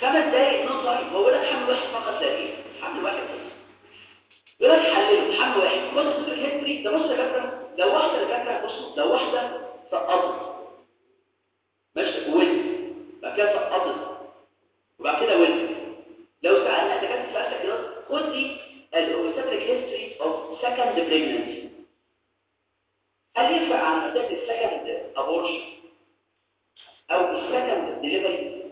خمس دقايق نص ضعيف هو بيقول لك حمل واحد فقط لا غير حمل واحد بس يقول لك حلله حمل واحد بص في الهيستوري ده بص يا دكاتره لو واحده دكاتره بصوا لو واحده سقطت ماشي ولد بعد كده سقطت وبعد كده ولد لو سالنا دكاتره سالتك كده خد لي الاوبستريك هيستوري اوف سكند بريجننسي هل ينفع عن اداه السكند ابورشن او السكند ديليفري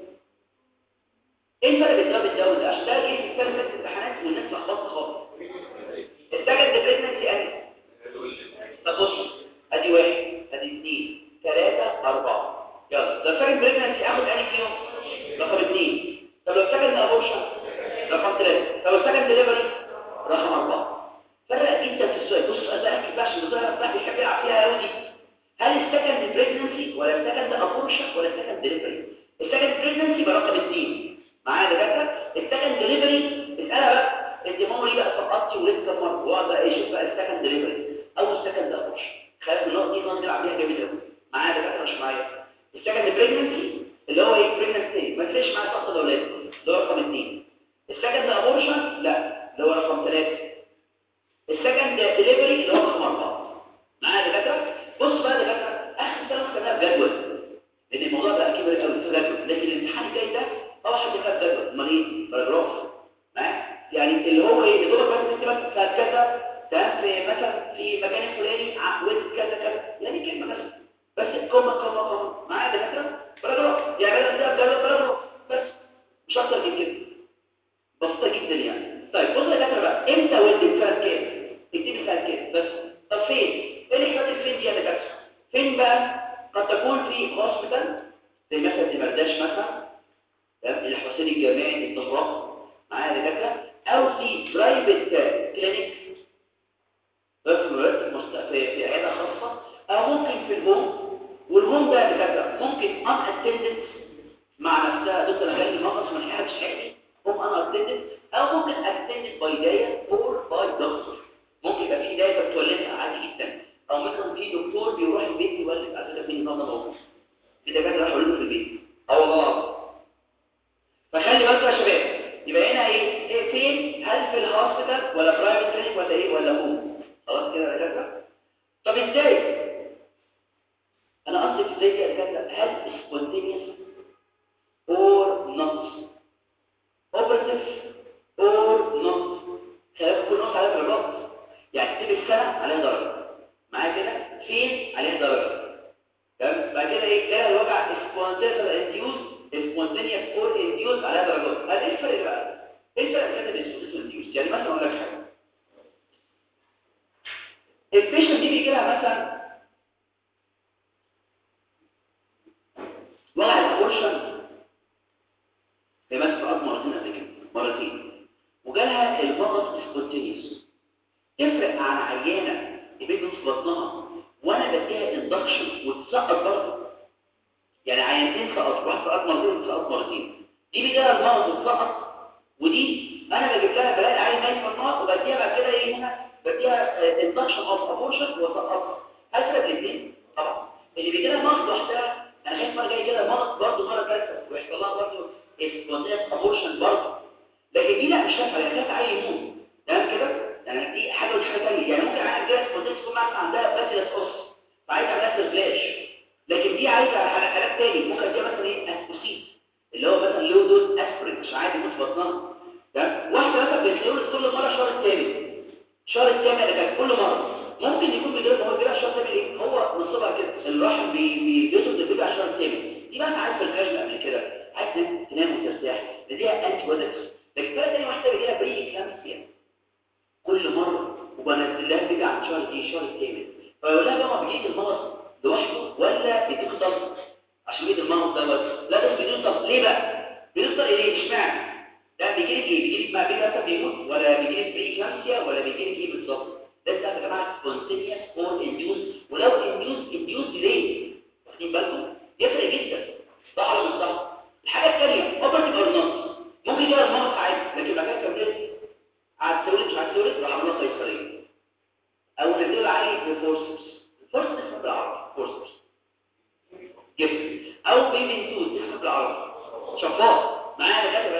ايه الفرق بين ده والدواء ده عشان ده جه في السنه في الامتحانات والناس لخبطت خالص السكند بريجننسي انهي طب بص ادي واحد ادي اثنين ثلاثة أربعة يلا لو سكند بريجننسي اخد انهي فيهم رقم اثنين طب لو سكند ابورشن رقم ثلاثة طب لو سكند ديليفري رقم أربعة فرق انت في السؤال بص السؤال ده ركز بقى عشان الظاهر بتاعك بيحب يلعب فيها قوي دي هل السكند بريجننسي ولا السكند ابورشن ولا السكند ديليفري السكند بريجننسي برقم اثنين معايا دكاتره السكند ديليفري اسالها بقى انت ماما ليه بقى سقطتي ولسه كام مره واقعد بقى يشوف بقى السكند ديليفري او السكند ابورشن خلاص النقطه دي نقدر نلعب بيها جامد قوي معايا دكاتره مش معايا السكند بريجننسي اللي هو ايه بريجننسي ما تفرقش معايا سقط الاولاد اللي هو رقم اثنين السكند ابورشن لا اللي هو رقم ثلاثه السكند ديليفري اللي هو رقم اربعه معايا دكاتره بص بقى دكاتره اخر سنه خدناها بجدول لان الموضوع بقى كبر قوي في جدول لكن الامتحان الجاي ده اول حد خد جدول امال ايه باراجراف معايا يعني اللي هو ايه اللي هو بس انت بس ساعه كذا ده في مثلا في مكان فلاني عقود كذا كذا يعني كلمه بس بس كوما كوما كوما معايا دكاتره باراجراف يعني بدل ده جدول باراجراف بس مش اكتر من كده بسيطه جدا يعني طيب بص يا دكاتره بقى امتى ولدت سنه كام اكتبي سنه كام بس طب فين ايه اللي حصل فين دي يا دكاتره فين بقى قد تكون في هوسبيتال زي مثلا دمرداش مثلا الحسين الجامعي الظهراء معايا دكاتره او في برايفت كلينيك بس في في عياده خاصه او ممكن في الهوم والهوم ده دكاتره ممكن ان اتندنت مع نفسها دكتور غالي المقص ما حدش حقيقي هم ان اتندنت او ممكن اتندنت باي دايا اور باي دكتور ممكن يبقى في دايا بتولدها عادي جدا او مثلا في دكتور بيروح البيت يولد على فكره في النظام ده موجود في دكاتره راحوا يولدوا في البيت اه والله العظيم فخلي بالكم يا شباب يبقى هنا ايه, إيه فين هل في الهوسبيتال ولا برايفت كلينيك ولا ايه ولا هوم خلاص كده يا دكاتره طب ازاي انا قصدي ازاي يا دكاتره هل سبونتينيوس اور نوت اوبرتيف اور نوت خلاف كل نقطه عليها درجات يعني تكتب السنه عليها درجه معايا كده فين عليها درجه تمام بعد كده ايه ده الوجع سبونتينيوس انديوز سبونتينيوس اور انديوز عليها درجات هل ايه الفرق بقى ايه الفرق بين السبونتينيوس والانديوز يعني مثلا اقول لك حاجه البيشنت دي بيجي لها مثلا وجع الابورشن هي مثلا فقط مرتين قبل كده مرتين وجالها المرض سبونتينيوس تفرق عن عيانه البيت في بطنها وانا بديها اندكشن وتسقط برضه يعني عينتين سقط واحد سقط مرتين وتسقط مرتين دي بيجي لها المرض وتسقط ودي انا بجيب لها بلاقي العين ميت في النار وبديها بعد كده ايه هنا بديها اندكشن اوف ابورشن وسقطها هل فرق الاثنين؟ طبعا اللي بيجي لها مرض لوحدها انا خايف مره جاي كده مرض برضه مره ثالثه ويحصل لها برضه سبونتينيوس ابورشن برضه لكن دي لا مش خايفه هي خايفه عيل يموت تمام كده؟ يعني دي حاجه ودي حاجه ثانيه يعني ممكن عيل جاي سبونتينيوس تكون مثلا عندها باسيلس اوس فعايزه اعملها سيرفلاش لكن دي عايزه حالات تاني ممكن اديها مثلا ايه اسبوسيت اللي هو مثلا لو دوز اسبرين مش عادي يموت في بطنها تمام واحده مثلا بتقول كل مره الشهر الثالث الشهر الثامن اللي كان كل مره ممكن يكون بدون هو بيبقى الشهر الثامن ايه هو نصبها كده الرحم بيجسد بيبقى الشهر الثامن دي بقى انت عايز في الكاجن قبل كده عايز تنام وترتاح نديها انتي وزكس لكن بقى تاني واحده بيجي لها بري كلامسيا كل مره وبنزل لها بيجي عن شهر دي الشهر الثامن فيقول لها بقى بيجي المرض لوحده ولا بيديك ضغط عشان يجي المرض دوت لا ده بيديك ضغط ليه بقى بيوصل اليه اشمعنى ده بيجي لك ايه بيجي لك ما بين مثلا بيموت ولا بيجي لك بري كلامسيا ولا بيجي لك ايه بالظبط ده بتاع يا جماعه سبونتينيوس اور انديوس ولو انديوس انديوس ليه واخدين بالكم يفرق جدا صح ولا مش صح الحاجه الثانيه اوبرتيف اور نوت ممكن يجي المرض عادي لكن مكان كملت قعد تولد مش عايز تولد راح عملها قيصريه او نزل عليه بفورسبس الفورسبس اسمه بالعربي فورسبس جبت او بيبنتوز اسمه بالعربي شفاط معايا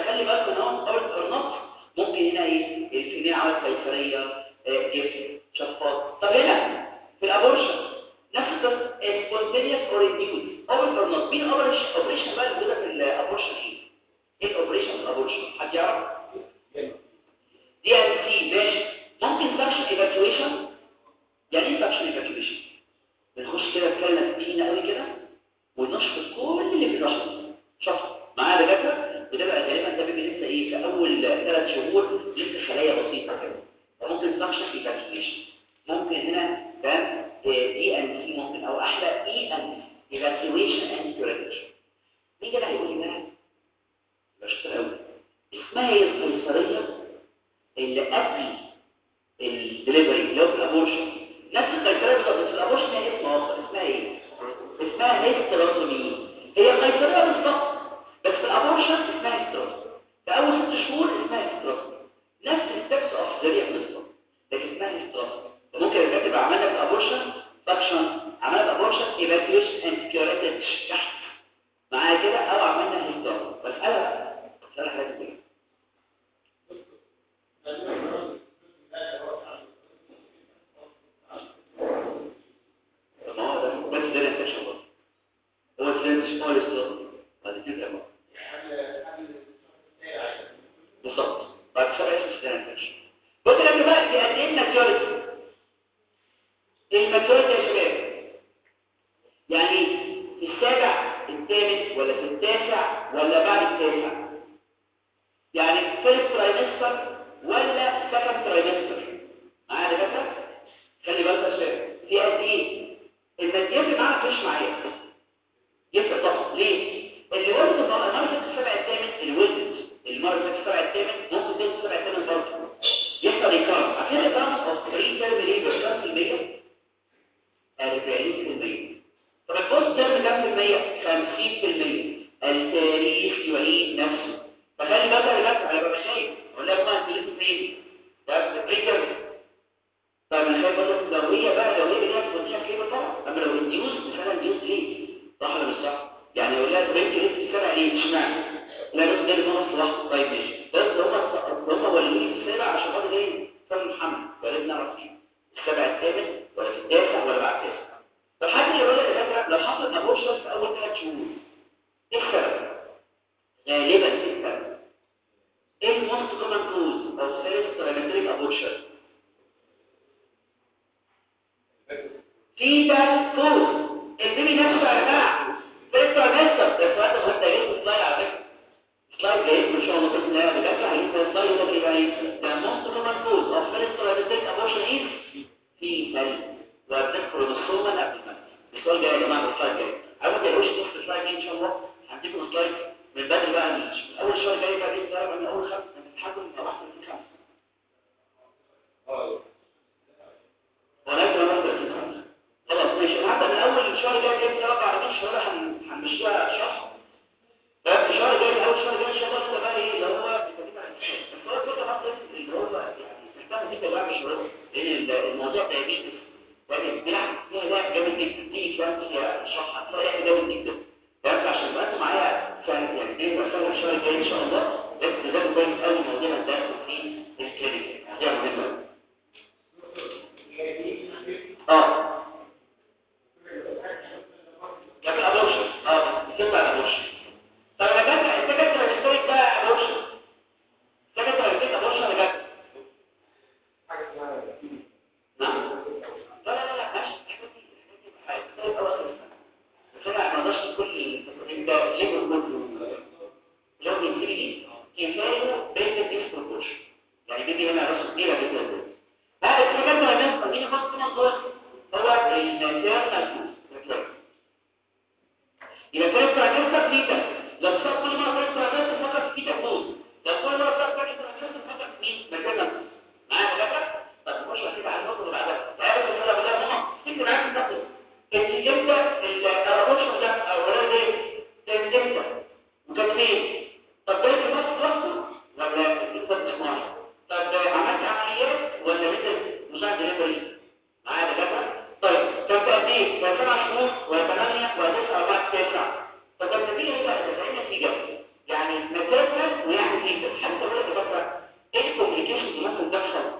خلي بالكم اهو اول ارنب ممكن هنا ايه الفينين عملت قيصريه آه، جسم شفاط طب هنا في الابورشن نفس القصه سبونتينيوس اور انديوز اول ارنب مين اول اوبريشن بقى اللي موجوده في الابورشن ايه ايه الاوبريشن في الابورشن حد يعرف دي ان سي ماشي ممكن سكشن ايفاكيويشن يعني ايه سكشن ايفاكيويشن بنخش كده نتكلم فينا قوي كده ونشفط كل اللي في الرحم شفط معايا دكاتره وده بقى غالبا ده بيبقى لسه ايه في اول ثلاث شهور لسه خلايا بسيطه كده فممكن سكشن ايفاكيويشن ممكن هنا ده دي ان سي ممكن او احلى اي ان ايفاكيويشن اند كيوريشن مين كده هيقول لي بقى بشتغل قوي اسمها ايه القيصريه اللي قبل الدليفري اللي هو في الابورشن نفس القيصريه بالظبط في الابورشن هي اسمها اخر اسمها ايه اسمها هيستراتومي هي قيصريه بالظبط بس في الابورشن اسمها هيستراتومي في اول ست شهور اسمها هيستراتومي نفس الستبس اوف ذريع بالظبط لكن اسمها هيستراتومي ممكن الكاتب عملها في الابورشن سكشن عملها في الابورشن ايفاكيوشن اند كيوريتد تحت معايا كده او عملنا هيستراتومي بسالها بسالها حاجه كده طب ما هو ده بس ده الانفكشن برضه هو ده مش هو الاستراتيجي بعد كده بقى بالظبط بعد شويه اسمه ده الانفكشن بص لك بقى دي قد ايه الماتيوريتي الماتيوريتي يا شباب يعني في السابع الثامن ولا في التاسع ولا بعد التاسع يعني فيرست ترايمستر ولا سكند ترايمستر معايا يا دكاتره خلي بالك يا شباب في قد ايه الماديات معاك مش معايا يفرق طبعا ليه اللي ولد المره في السبع الثامن اللي ولد المره في السبع الثامن ممكن تولد السبع الثامن برضه يحصل ريكارد عارفين الريكارد اوف بري تيرم ليه بكام في المية 40% طب البوست تيرم كام في المية 50% التاريخ يعيد نفسه فخلي بالك يا جماعه انا ببقى شايف اقول لك ما انت لسه فين ده بري تيرم طب انا خايف برضه لو هي بقى لو هي بنفس بتشوف كده طبعا اما لو الديوز مثلا ديوز ليه صح ولا مش صح يعني اقول لها بنت لسه سبع ليه اشمعنى لا بس ده اللي ناقص واحد طيب ماشي بس هم هم ولوني في السابع عشان خاطر ايه سبب محمد ولازم نعرف فيه السابع الثامن ولا في التاسع ولا بعد التاسع فالحاجه اللي بقول لك لو حصل ابورشن في اول ثلاث شهور ايه السبب غالبا ايه السبب ايه الموست كومن كوز او ثالث ترايمتريك ابورشن في ده فوق البيبي نفسه يا جماعه بيطلع نفسه ده سؤال ده انت جايب سلايد على فكره سلايد جايب ان شاء الله باذن الله بجد هيبقى سلايد ده يبقى ايه ده موست كومن كوز اوف فيرست ترايمتريك ابورشن از في هل وبنذكر الصومه قبل ما السؤال جاي يا جماعه السلايد جاي عاوز تقولش تحت السلايد دي ان شاء الله هنديكم سلايد من بدري بقى من اول شهر جاي بقى دي من اول خمس من التحكم من واحده من خمس ولكن انا واحده خلاص ماشي انا هبدا من اول الشهر جاي جاي اربع على شهر هنمشيها شهر بس الشهر جاي اول شهر جاي ان شاء الله كده بقى ايه اللي هو بتجيب على بس هو كده حط اللي هو يعني استخدم دي كلها مش رد لان الموضوع ده بيجي يعني بيلعب فيها لعب جامد جدا دي كلام فيها شرح هتلاقي جامد جدا بس عشان بقى معايا كان يعني ايه بسال الشهر الجاي ان شاء الله بس ده كويس قوي موضوع الدرس في الكلينيك موضوع مهم اه لكن ابورشن اه بتطلع الابورشن طب انا جت انت جت الهيستوريك ده ابورشن انت جت الهيستوريك ابورشن ولا جت نعم لا لا لا ماشي بس انا ما اقدرش كل انت ليبر كله لو بيجي كفايه بين الديسبروبورشن يعني بيجي هنا راس كبيره جدا لا الحاجات اللي الناس دي خاصه موضوع هو الانترنال يبقى فيرست تراكيستا بليتا لو صار كل مره فيرست تراكيستا فقط في تفوز لو كل مره صار فيرست تراكيستا فقط مين مكانك معايا ولا طب نخش كده على النقطه اللي بعدها تعرف ان انا بدأ ماما انت معاك النقطه انت امتى الابورشن ده او ولا ايه كان امتى وكان فين طب ده في نفس لحظه ولا لسه بتسمعي طب عملت عمليات ولا لسه مساعد دليفري معايا ده طيب كان قد ايه كان سبع شهور ولا ثمانيه ولا تسعه ولا تسعه طب النتيجه ايه بقى ده النتيجه يعني ماتيرنال ويعني فيتال حتى ولا تفكر ايه الكومبليكيشن اللي ممكن تحصل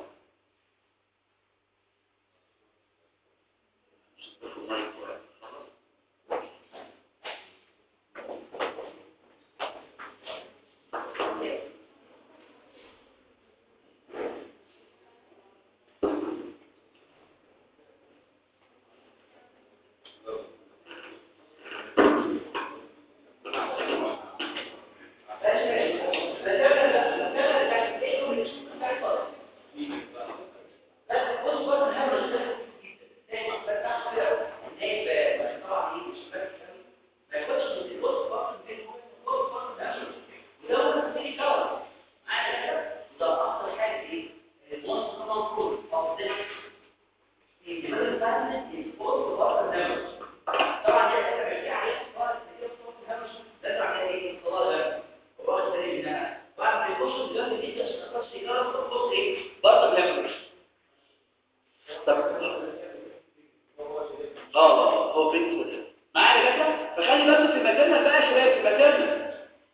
اه هو برنس وده معايا كده فخلي بالك في الماتيرنال بقى يا شباب في الماتيرنال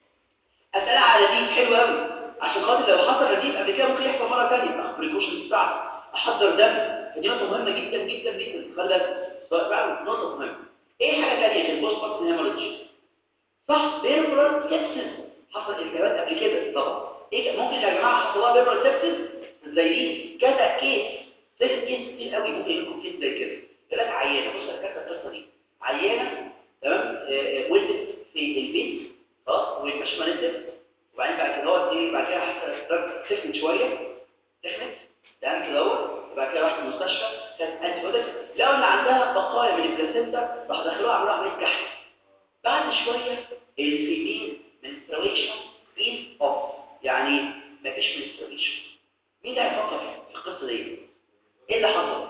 اسئله على دي حلوه قوي عشان خاطر لو حصل رديف قبل كده ممكن يحصل مره ثانيه اخد بريكوشن بتاعتي احضر دم فدي نقطه مهمه جدا جدا جدا خلي بالك نقطه مهمه ايه حاجه ثانيه غير البوست بطن هيموريدج صح بيربرال سيبسس حصل التهابات قبل كده طبعا ايه ممكن يا جماعه حصل لها بيربرال سيبسس زي دي كذا كيس زي كيس كتير قوي ممكن يكون كيس زي كده يقول لك عيانه بص انا كاتب القصه دي عيانه تمام ولدت في البيت خلاص والمشمه نزلت وبعدين بعد كده هو ايه بعد كده حتى سخنت شويه سخنت تمام كده اهو وبعد كده راحت المستشفى كانت انتي بودك لقوا ان عندها بقايا من البلاسينتا راح دخلوها عملوا عمليه كحك بعد شويه الفيميل منستريشن از اوف يعني مفيش منستريشن مين اللي هيفكر في القصه دي ايه اللي حصل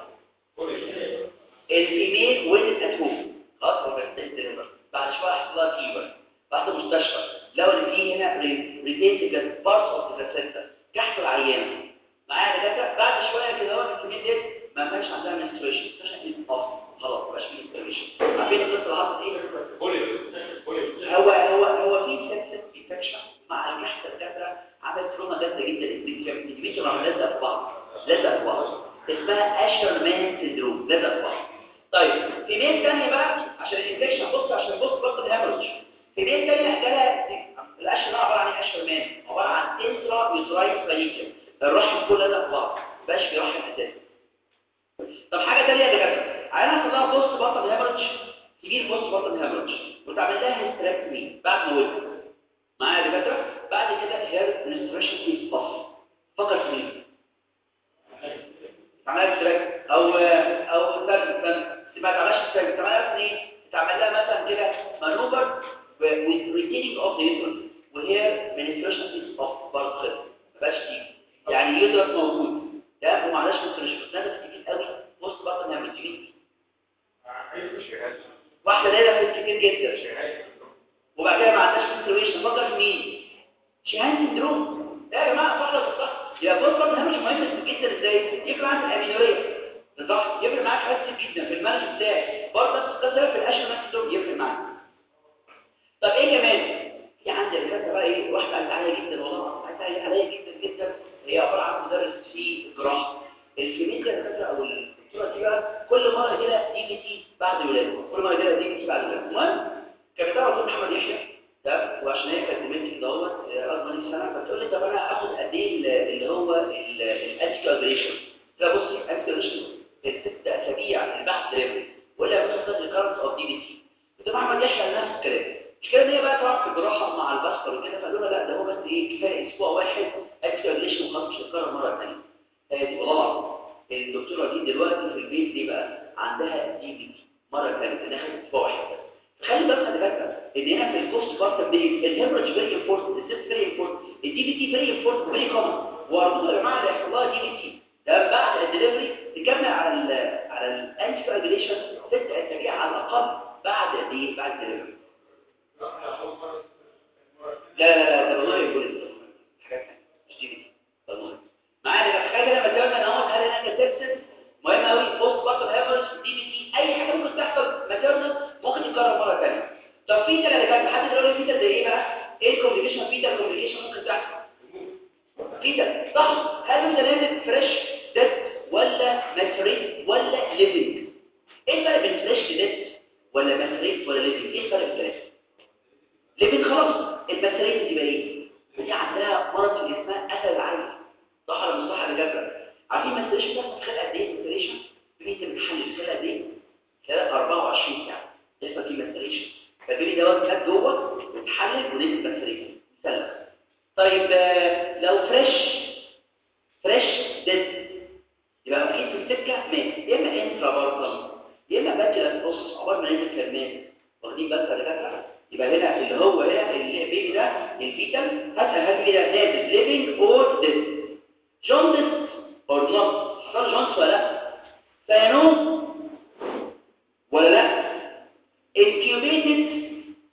الفيميل ولدت ات هوم خلاص بعد شويه حصل لها فيبر بعد المستشفى لو ان في هنا ريتينتيكال بارت اوف ذا سنتر كحف العيانه معايا دكاتره بعد شويه كده هو الفيميل دي ما كانش عندها منستريشن منستريشن اوف خلاص مبقاش في منستريشن عارفين القصه اللي حصلت ايه هو هو هو في سكسس انفكشن مع الكحف الدكاتره عملت تروما جامده جدا الديفيجن راح لازقه في بعض لازقه في بعض اسمها اشرمان سيندروم لازقه في بعض طيب في ميل ثانيه بقى عشان الانفكشن بص عشان بص بص الهيموريدج في ميل ثانيه جالها الاشر ده عباره عن ايه اشرمان عباره عن انترا يوترايت فاليكيوم الرحم كله لازق في بعض مبقاش في رحم اساسي طب حاجه ثانيه يا دكاتره عينها حصلها بص بطن هيموريدج كبير بص بطن هيموريدج وتعمل لها هيستراكتومي بعد ما ولدت معايا يا دكاتره بعد كده هير منستريشن از اوف فقط مين عملت تراك او او ثالث ما تعملش تراك تعملها ايه تعمل لها مثلا كده مانوفر with retaining of the uterus وهي menstruation is off برضه كده ما بقاش تيجي يعني اليوترس موجود ده وما عندهاش menstruation بس نفس كتير قوي وسط بطن هي بتجيب واحده دايره في كتير جدا وبعد كده ما عندهاش menstruation فكر في مين شهان سندروم ده يا جماعه صح ولا صح يا بص بطن مش مهم جدا ازاي يفرق معاك الامينوريه بالظبط يفرق معاك حاجات كتير جدا في المانج بتاعك برضه نفس القصه في الاشهر نفس الدور يفرق معاك طب ايه كمان في عندي الكاتبه بقى ايه واحده عايزه عليا جدا والله عايزه عليا جدا جدا هي عباره عن مدرس في الجراحه الكيميكا الكاتبه او الدكتوره دي بقى كل مره كده دي بي تي بعد الولاده كل مره كده دي بي تي بعد الولاده المهم كانت بتاع محمد يحيى ده وعشان هي كانت بنتي دوت اصغر مني سنه فبتقول لي طب انا اخد قد ايه اللي هو الانتي كوابريشن لا بصي انتي كوابريشن الست اسابيع البحث ليفل ولا بتاخد الكارت اوف دي بي تي وده محمد يحيى قال نفس الكلام المشكله ان هي بقى طبعا في الجراحه مع الباسكر وكده فقالوا لها لا ده هو بس ايه كفايه اسبوع واحد انتي كوابريشن وخلاص مش هتكرر مره ثانيه هي دي والله الدكتوره دي دلوقتي في البيت ليه بقى عندها دي بي تي مره ثانيه انها خدت اسبوع واحد بس خلي بالك خلي بالك ان هنا في البوست بارتم بيريد الهيموريدج فيري امبورتنت السيست فيري امبورتنت الدي بي تي فيري امبورتنت فيري كومن وارجوكم يا جماعه اللي يحصل لها دي بي تي ده بعد الدليفري تكمل على ال على الانتي كواجيليشن ست اسابيع على الاقل بعد قد ايه بعد الدليفري لا لا لا ده والله يقول حاجات ثانيه مش دي بي تي والله معايا تخيل لما تقولنا ان هو هل انا كتبت مهم قوي بوست بارتم هيموريدج دي بي تي اي حاجه ممكن تحصل ماتيرنال ممكن يتكرر مره ثانيه طب في كده اللي كان حد يقول لي في زي ايه بقى ايه الكومبليكيشن في ده الكومبليكيشن بتاعها كده صح هل انت نازل فريش ديد ولا ماتريت ولا ليفنج ايه الفرق بين فريش ديد ولا ماتريت ولا ليفنج ايه الفرق بين ليفنج خلاص الماتريت دي بقى ايه دي عندها مرض اللي اسمها اثر العين صح ولا مش صح يا دكاتره عارفين ماتريشن ده بتخلق قد ايه ماتريشن انت بتحلل بتخلق قد ايه خلال 24 ساعه يحصل فيه ماتريشن فالبيبي دوت خد جوه وتحلل ونزل ماتريشن سلم طيب آه، لو فريش فريش ديد يبقى واقفين في السكه مات يا اما انترا بارتم يا اما باكل بص عقبال ما ينزل كان مات واخدين بالك يا دكاتره يبقى هنا اللي هو هنا البيبي ده الفيتال هسأل هل البيبي ده نازل ليفنج اور ديد جوندس اور نوت حصل جوندس ولا لا سيانوم ولا لا انكيوبيتد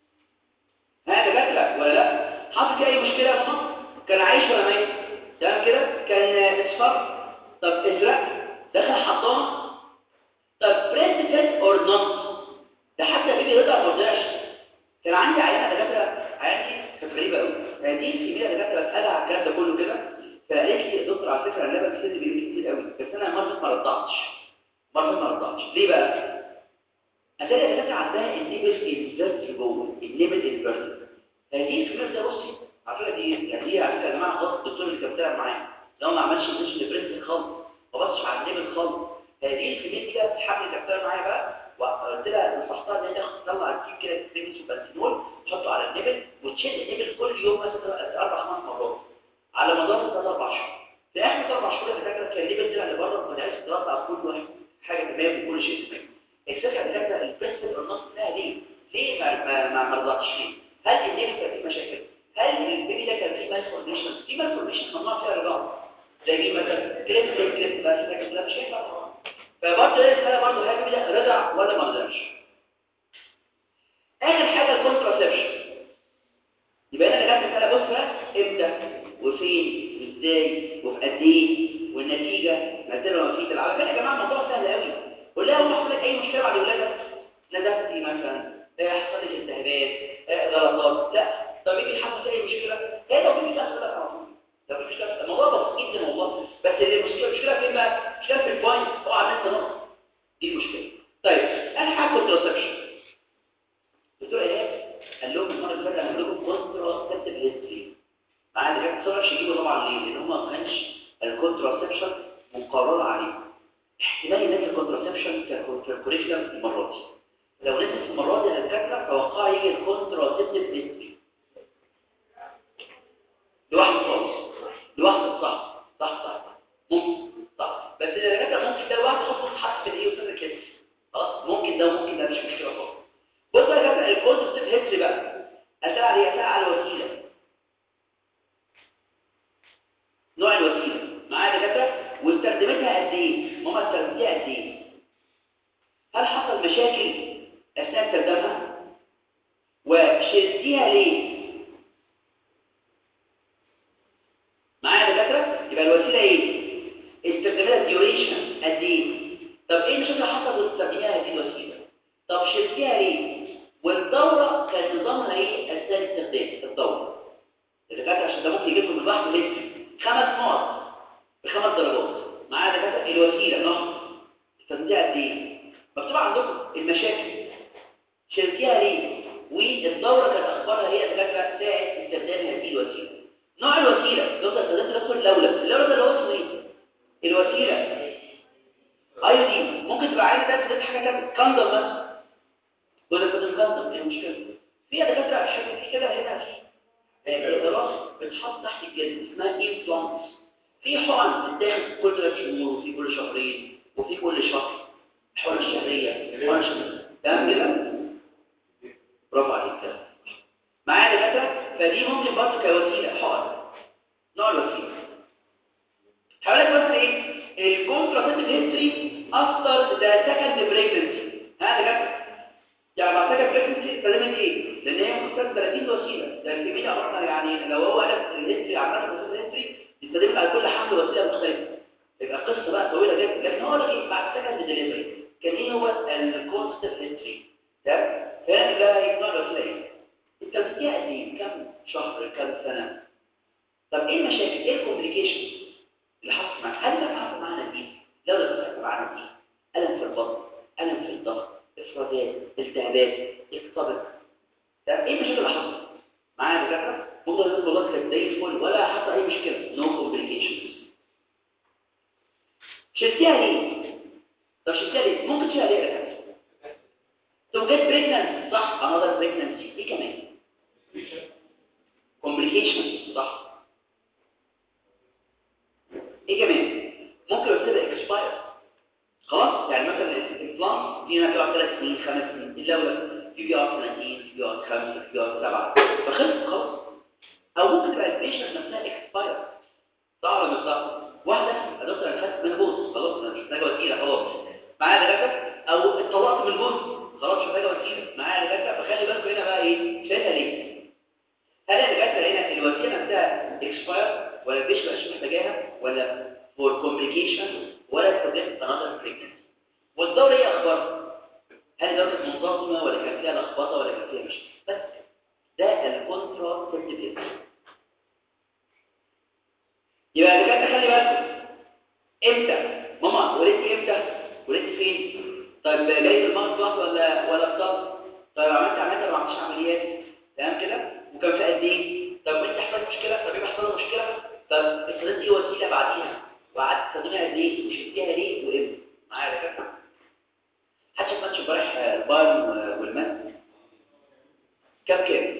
ها دكاتره ولا لا حصل فيه اي مشكله يا ماما كان عايش ولا ميت تمام كده كان اصفر طب ازرق دخل حضانه طب بريست فيت اور نوت ده حتى بيبي رضع ما رضعش كان عندي عيانه دكاتره عيانتي كانت غريبه قوي يعني دي الكبيره دكاتره اسالها على الكلام ده كله كده فقالت لي يا دكتور على فكره اللبن كتير بيجي كتير قوي بس انا مره ما رضعتش مره ما رضعتش ليه بقى اتاري الدكاتره عندها النيبل انفيرت جوه النيبل انفيرت هذه الفكره ده بصي على فكره دي يعني دي على فكره يا جماعه غلط الدكتور اللي كان بتاعي معايا لو ما عملش مش برنس خالص ما بصش على النيبل خالص هذه الفكره دي كده بتحمل الدكتور معايا بقى وقلت لها نصحتها ان هي تاخد تطلع الكيك كده كريمس وبنسينول تحطه على النبل وتشد النبل كل يوم مثلا اربع خمس مرات على مدار ثلاث اربع شهور في اخر اربع شهور اللي فاكره كان النبل طلع لبره ما تعرفش تطلع كل واحد حاجه تمام وكل شيء تمام الفكره اللي فاكره البريسبل النص بتاعها ليه؟ ليه ما ما ما ما رضعتش ليه؟ هل النبل كان فيه مشاكل؟ هل البيبي ده كان فيه مالفورميشن؟ في مالفورميشن ممنوع فيها الرضاعه زي مين مثلا كريم زي كريم بس لكن لا مش هينفع طبعا فبرضه ايه الحاله برضه هل البيبي ده رضع ولا ما رضعش؟ اخر حاجه الكونتراسبشن يبقى انا جبت مساله بص بقى امتى وفين وازاي وفي قد ايه والنتيجه مثلا نتيجه على فكره يا جماعه الموضوع سهل قوي قول لها هو حصل لك اي مشكله بعد ولادك ندفتي مثلا آه، حصل لك التهابات آه، غلطات لا طب ايه حصل اي مشكله هي لو في مشكله حصل لك على طول لو في مشكله الموضوع بسيط جدا والله بس اللي المشكله المشكله فين بقى المشكله في البوينت هو عملت نقطه دي المشكله طيب انا حاجه كونتراسبشن دكتور ايهاب قال لهم المره اللي فاتت هعمل لكم كونتراسبتيف هيستري بعد كده بسرعه يجيبوا طبعا ليه لان هم ما كانش الكونتراسبشن مقرر عليه احتمال ينزل الكونتراسبشن كالكوريكولم المره دي لو نزل في المره دي الدكاتره توقع يجي الكونتراسبتيف هيستري لوحده خالص لوحده صح صح صح ممكن صح بس الدكاتره ممكن ده لوحده خالص تحط في الايه وتنزل كده خلاص ممكن ده وممكن ده مش مشكله خالص بص يا جماعه الكونسبت هيتس بقى اسال عليه اسال على الوسيله نوع الوسيله معايا يا دكاتره واستخدمتها قد ايه ماما استخدمتها قد ايه هل حصل مشاكل اثناء استخدامها وشلتيها ليه معايا يا دكاتره يبقى الوسيله ايه استخدامها ديوريشن قد ايه طب ايه المشاكل اللي حصلت واستخدمتها هذه الوسيله طب شلتيها ليه والدورة كان نظامها ايه اثناء الاستخدام الدورة اللي فاكر عشان ده ممكن يجيب لكم لوحده لسه خمس نقط بخمس درجات معايا ده فاكر الوسيله نقط استخدمتيها قد ايه مكتوب عندكم المشاكل شلتيها ليه والدورة كانت اخبارها ايه يا دكاتره ساعه استخدام هذه الوسيله نوع الوسيله لو استخدمت نفس اللولب اللولب ده اللي هو اسمه ايه الوسيله ايودين ممكن تبقى عايز تاخد حاجه تانية كاندل مثلا ولا كنت مكندم ايه المشكله في دكاتره عشان في كده هنا في دراسه بتحط تحت الجلد اسمها امبلانتس في حقن بتتاخد كل ثلاث شهور وفي كل شهرين وفي كل شهر الحقن الشهريه الحقن الشهريه تمام كده برافو عليك كده معايا دكاتره فدي ممكن برضه كوسيله حقن نوع الوسيله هقول لك مثلا ايه الكونتراسيبتيف هيستوري افتر ذا سكند بريجنسي ها دكاتره يعني بعد كده بريجنسي استخدمت ايه لان هي مختلفه 30 وسيله ده الكميه عمرنا يعني لو هو قال الهيستوري عملت وسيله الهيستوري استخدمت على كل حمل وسيله مختلفه يبقى قصه بقى طويله جدا لكن هو لك بعد سكند ديليفري كان ايه هو الكونستنت هيستوري ده فهنا ده يكون الوسيله ايه التمثيل قد ايه كم شهر كم سنه ايه المشاكل ايه الكومبليكيشن اللي حصل معاك هل ده حصل معانا دي لو ده حصل معانا دي الم في البطن الم في الظهر افرازات التهابات اكتبك ده ايه المشاكل اللي حصلت معايا دكاتره ممكن يقول والله كانت زي الفل ولا حصل اي مشكله نو كومبليكيشنز شلتيها ليه طب شلتيها ليه ممكن تشيلها ليه يا دكاتره تو جيت بريجننت صح انذر بريجننسي ايه كمان كومبليكيشن صح ايه كمان ممكن يصير اكسباير خلاص يعني مثلا الامبلانت دي بيقعد ثلاث سنين خمس سنين الاول في بيقعد سنتين في بيقعد خمسه في بيقعد سبعه فخلص خلاص او ممكن تبقى البيشنت نفسها اكسباير صح ولا مش صح واحده يا دكتور انا خدت منبوذ خلاص انا مش محتاجه وسيله خلاص معايا دكاتره او اتطلقت من جوز خلاص مش محتاجه وسيله معايا دكاتره فخلي بالكم هنا بقى ايه شايفها ليه هل الدكاتره هنا الوسيله نفسها اكسباير ولا البيشنت مش محتاجاها ولا فور كومبليكيشن ولا بروبلم انذر بريجنسي والدوره ايه اخبارها هل دوره منتظمه ولا كان فيها لخبطه ولا كان فيها مشكله بس ده الكونترا سيبتيف يبقى يا دكاتره خلي بالكم امتى ماما ولدتي امتى ولدتي فين طيب جاي المرض بلس ولا ولا بطل طيب عملت عمليات ولا ما عملتش عمليات تمام كده وكان في قد ايه طب انت حصلت مشكله طب ايه حصل له مشكله طب استخدمت ايه وسيله بعديها وقعدت تستخدمها قد ايه وشلتيها ليه وامتى معايا يا دكاتره حد شاف ماتش امبارح البايرن والمان كام كام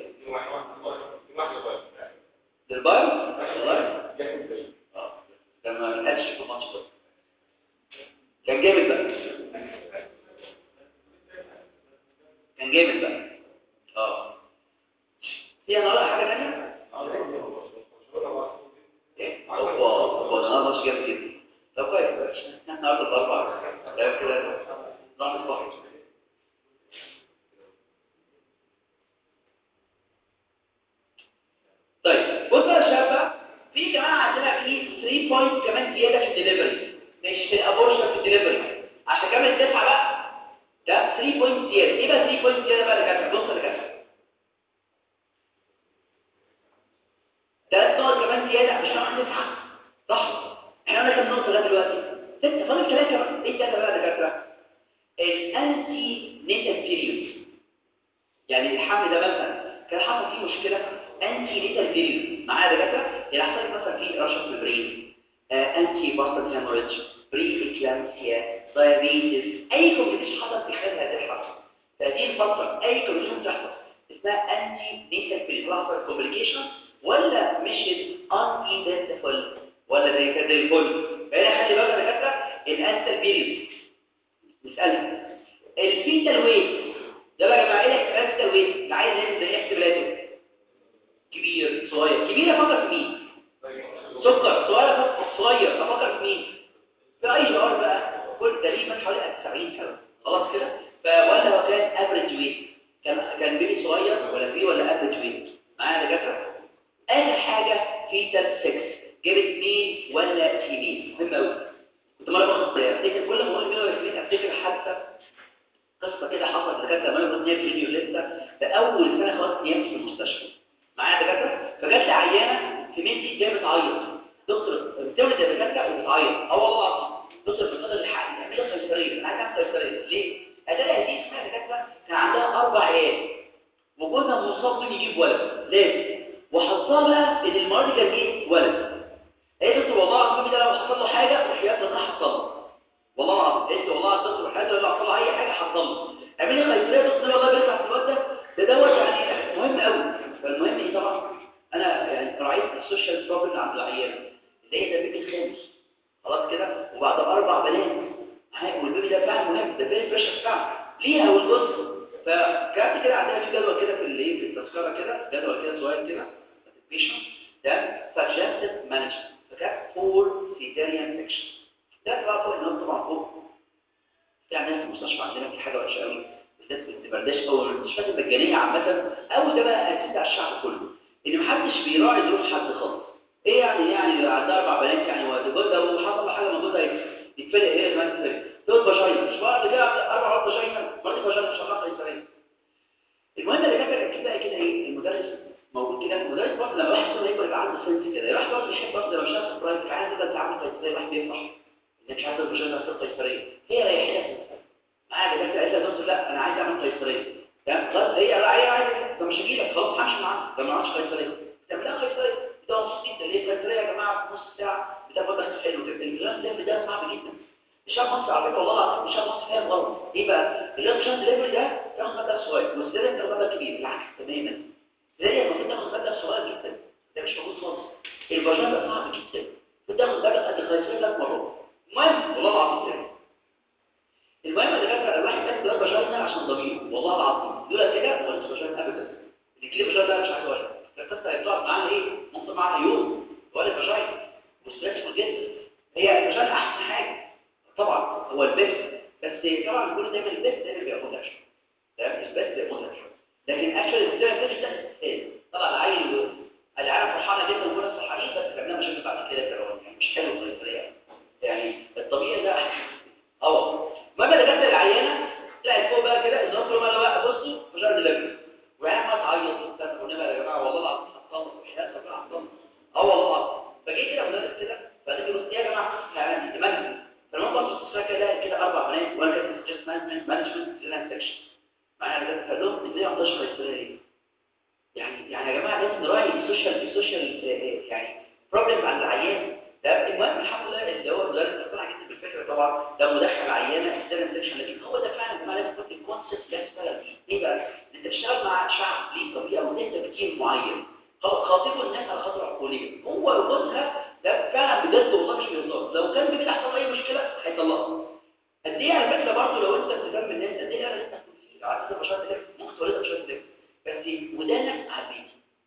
البايرن والله اه كان ما لحقش في الماتش ده كان جامد بقى كان جامد بقى اه في النهارده حاجه ثانيه ايه هو هو النهارده ماتش جامد جدا طب كويس احنا النهارده الاربعاء ده كده نروح نتفرج طيب بص يا شباب في كمان عندنا في 3 بوينت كمان زياده في الدليفري مش في الابورشن في الدليفري عشان كمان التسعه بقى ده 3 بوينت زياده ايه بقى 3 بوينت زياده بقى يا جماعه بص يا جماعه ثلاث نقط كمان زياده مش هنعمل تسعه صح احنا قلنا كام نقطه لغايه دلوقتي ست فاضل كلام كمان ايه الثلاثه بقى يا دكاتره الانتي نيتال بيريود يعني الحمل ده مثلا كان حصل فيه مشكله انتي نيتال بيريود معايا دكاتره اللي حصل مثلا في رشح في البرين انتي باستر هيموريدج بري اكلامسيا دايابيتس اي كومبليكيشن حصل في خلال هذه الفتره فهذه الفتره اي كومبليكيشن تحصل اسمها انتي نيتال بيريود لحظه كومبليكيشن ولا مشيت ان ايفنتفول ولا زي كده زي الفل فهنا خلي بالك يا دكاتره الانتي بيريود نسالها الفيتال ويت ده بقى يا جماعه ايه الاحتمالات الويت اللي عايز نعمل ايه احتمالاته كبير صغير كبير افكر في مين سكر صغير افكر صغير افكر في مين في اي شعور بقى كل تقريبا حوالي 70 سنه خلاص كده فولا هو كان افريج ويت كان كان بيبي صغير ولا فري ولا افريج ويت معايا دكاتره اخر حاجه فيتال 6 جابت مين ولا فيميل مهم قوي كنت مره باخد افتكر كل ما اقول مين ولا فيميل افتكر حتى قصه كده حصلت دكاتره ما يقول نياب فيديو لسه في اول سنه خلاص نيام في المستشفى معايا دكاتره فجت لي عيانه في مندي جايه بتعيط دكتور بتولد يا دكاتره وبتعيط اه والله العظيم دكتور بتقدر الحق تعمل لها قيصريه انا عايز اعمل قيصريه ليه؟ اداه هذه اسمها دكاتره كان عندها اربع عيال وجوزها مصاب يجيب ولد لازم وحطها بقى ان المرض كان ايه ولد هي دكتور والله العظيم ده لو حصل له حاجه وحياه الله حصل له والله العظيم انت والله الدكتور حاجه لو حصل له اي حاجه حصل له اعملي قيصريه دكتور والله بيطلع في الوقت ده ده دوت يعني مهم قوي فالمهم ايه طبعا انا يعني راعيت السوشيال بروبلم عند العيان اللي هي ده البيبي الخامس خلاص كده وبعد اربع بنات والبيبي ده فعلا مهم ده فيري بريشر فعلا ليها والجزء فكانت كده عندنا في جدول كده في الايه في التذكره كده جدول كده صغير كده بيشن ده suggested management فكان فور سيزاريان سكشن ده بقى فوق الناس طبعا فوق في عندنا في المستشفى عندنا في حاجه وحشه قوي بالذات في البرداش او المستشفيات المجانيه عامه او ده بقى اساس على الشعب كله ان محدش بيراعي ظروف حد خالص ايه يعني يعني عندها اربع بنات يعني وجوزها وحصل له حاجه من جوزها يتفلق ايه ما يتفلق تقول بشاير مش بعد كده اربع مرات بشاير مرات بشاير مش الله قيصريه المهم اللي كان كده كده ايه المدرس موجود كده المدرس برضه لما واحد يكبر يبقى عنده سنس كده يروح برضه سربرايز عايز تبقى تعمل قيصريه واحد بيفرح انك مش عايز الفاجينا تصير قيصريه هي ريحتها معايا دكاتره قالت لها دكتور لا انا عايز اعمل قيصريه تمام خلاص هي راعيه عايزه ده مش هجي لك خلاص همشي معاها ده ما عملش قيصريه تعملها قيصريه ده مبسوط جدا ليه قيصريه يا جماعه في نص ساعه بتاخد بس حلو كده الجراند ليفل ده صعب جدا الشاب مصر على فكره والله العظيم الشاب مصر فاهم غلط ايه بقى الجراند ليفل ده تاخد مبلغ صغير والسيريا تاخد مبلغ كبير بالعكس تماما السيريا المفروض تاخد مبلغ صغير جدا ده مش موجود خالص الفاجينا ده صعب جدا بتاخد مبلغ قد القيصريه ثلاث مرات المهم والله العظيم يعني المهم اللي فاكر الواحد كان بيقول فاجينا عشان ضميره والله العظيم دول كده ما قلتش فاجينا ابدا اللي كده فاجينا ده مش عايز اقول القصه هيطلع معانا ايه ممكن معانا يوم ولا فاجينا وستريسفول جدا هي الفاجينا احسن حاجه طبعا هو البيست بس طبعا بيقولوا دايما البيست دايما بيبقى متعب تمام البيست بيبقى متعب لكن اكشن البيست ده استفاد طبعا العيل العيال فرحانه جدا وكل فرحانين بس كمان مش بعد كده كمان يعني مش حلو في الطريقه يعني الطبيعي ده اه المهم اللي جت العيانه طلعت فوق بقى كده الدكتور ما بقى بصوا مجرد لبس وعيال ما تعيط وبتاع قلنا بقى يا جماعه والله العظيم حصلنا وحياه ربنا حصلنا اه والله العظيم فجيت كده مدرس كده بعدين بص يا جماعه العيال دي تمام فالمهم بص بص كده كده اربع بنات وانا كنت جست مانجمنت مانجمنت ديزاين سكشن معايا ده فقال لهم ازاي 11 هيستوري يعني يعني يا جماعه لازم نراعي السوشيال السوشيال يعني بروبلم عند العيان ده المهم الحمد لله اللي هو مدرس اقتنع جدا بالفكره طبعا ده مدخل عيانه ستيرن سكشن لكن هو ده فعلا يا جماعه لازم يكون الكونسيبت اللي تشتغل فيه ايه بقى؟ انت بتشتغل مع شعب ليه طبيعه وليه تفكير معين خاطبوا الناس على خاطر عقوليه هو جوزها ده فعلا بجد والله مش بيهزر لو كان بيجي حصل اي مشكله هيطلقها قد ايه على فكره برضه لو انت بتهتم بالناس قد ايه انا لسه لو عايز تبقى شاطر كده ممكن تولدها مش شاطر بس ودانك على البيت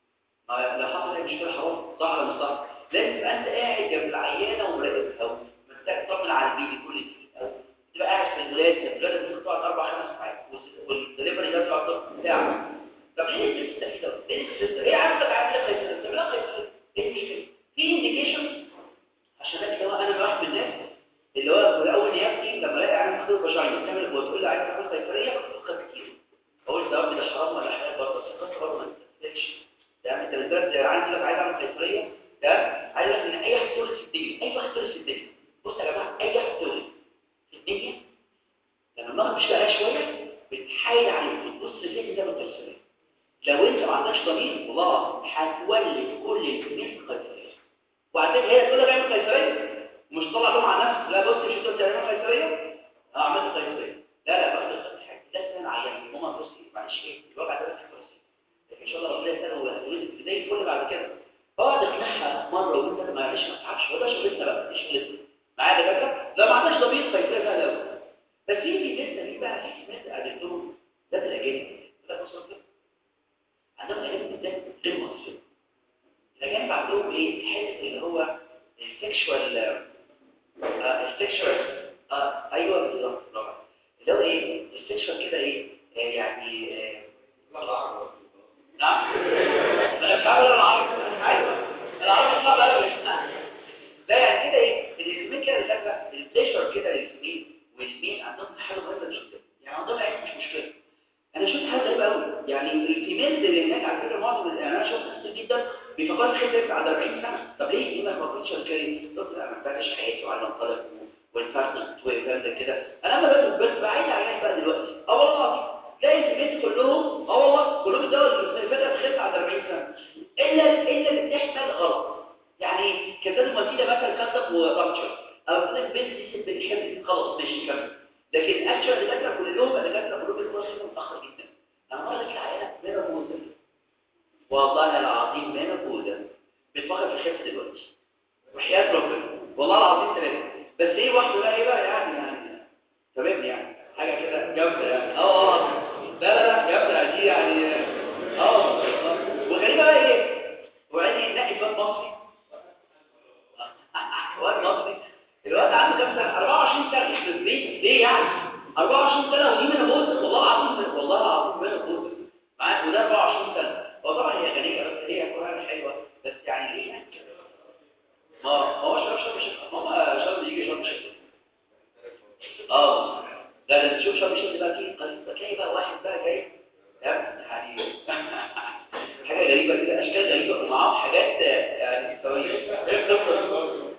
ما لو حصل اي مشكله حرام صح ولا مش صح لازم تبقى انت قاعد جنب العيانه ومراقبها او محتاج تطمن على البيبي كل دقيقه او تبقى قاعد في الولاده الولاده ممكن تقعد اربع خمس ساعات والدليفري ده بتقعد ساعه طب ليه انت بتستفيد ليه بتستفيد ايه عارفه تعمل لك قيصريه تعمل لك قيصريه ايه المشكله في انديكيشن عشان كده هو انا واحد من الناس اللي هو في اول نيابتي لما الاقي عيان مخدوم بشعري تعمل وتقول لي عايز تعمل قيصريه بفكر كتير اقول ده ده حرام ولا حلال برضه بس القصه برضه ما تستفيدش ده انت بالذات عندي لك عايز اعمل قيصريه ده عايز اقول ان اي حد تولد في الدنيا اي واحد تولد في الدنيا بص يا جماعه اي واحد تولد في الدنيا لما المرض مش بقى شويه بتحايل عليك بتبص ليه ده بالقيصريه لو انت ما عندكش ضمير والله هتولد كل الكميه القيصريه وبعدين هي تقول لك اعمل قيصريه مش طلع لهم على نفسك لا بص مش انت بتعمل قيصريه اه عملت قيصريه لا لا بقى ده حاجه ده انا عيان ماما بصي معلش ايه الوجع ده بس كرسي لكن ان شاء الله ربنا يسهل وهتولد زي الفل بعد كده اقعد اقنعها مره وانت معلش ما تعرفش هو ده شغلتنا بقى مش شغلتنا معايا يا دكاتره لا ما عندكش ضمير قيصريه بقى لو بس في في جدا دي بقى في ناس قابلتهم ده الاجانب ده بص عندهم اجانب ده غير مصري الاجانب عندهم ايه الحته اللي هو السكشوال السكشوال اه ايوه بالظبط اللي هو ايه السكشوال كده ايه آه يعني آه نعم انا مش عارف العربي ايوه العربي صعب قوي لا يعني كده ايه الاسمين كده اللي فاكره البليشر كده الاسمين والاسمين عندهم حاجه مهمه جدا يعني عندهم عين مش مشكله انا شفت حاجه غريبه قوي يعني الفيميلز اللي هناك على فكره معظم يعني انا شفت ناس جدا بيفكروا في حته على 40 سنه طب ليه ليه ما كنتش كاري قلت انا ما بعدش حياتي وعلى انطلق والفرق والكلام ده كده انا ما بقول بس بعيد عن بقى دلوقتي اه والله العظيم تلاقي البيت كلهم اه والله كلهم الدول اللي فاتت خلف على 40 سنه الا الا اللي بتحمل غلط يعني كذلك المسيده مثلا كسب ورابتشر او تقول البنت دي بتحب خلاص ماشي كمل لكن اكشن الدكاتره كلهم الدكاتره كلهم بيكونوا متاخر جدا انا مره لك العيله مينوبوزا والله العظيم مينوبوزا بتفكر في الخف دلوقتي وحياه ربنا والله العظيم ثلاثه بس ايه واحده بقى ايه بقى يعني يعني تمام يعني حاجه كده جامده يعني اه اه لا لا لا جامده دي يعني اه وغريبه بقى ايه وعيني نقي واد مصري واد مصري الواد عنده كام سنه 24 سنه يخرب بيت ليه يعني 24 سنه ودي مينوبوزا والله العظيم والله العظيم مينوبوزا معاك وده 24 سنه هو طبعا هي غنيه بس هي قرآن حلوه بس يعني ليه يعني ما هو شرب شرب شرب ما هو شرب يجي شرب شرب اه لا لا تشوف شرب شرب بقى فيه قريب تلاقي بقى واحد بقى جاي يعني حاجه غريبه كده اشكال غريبه ومعاهم حاجات يعني سويه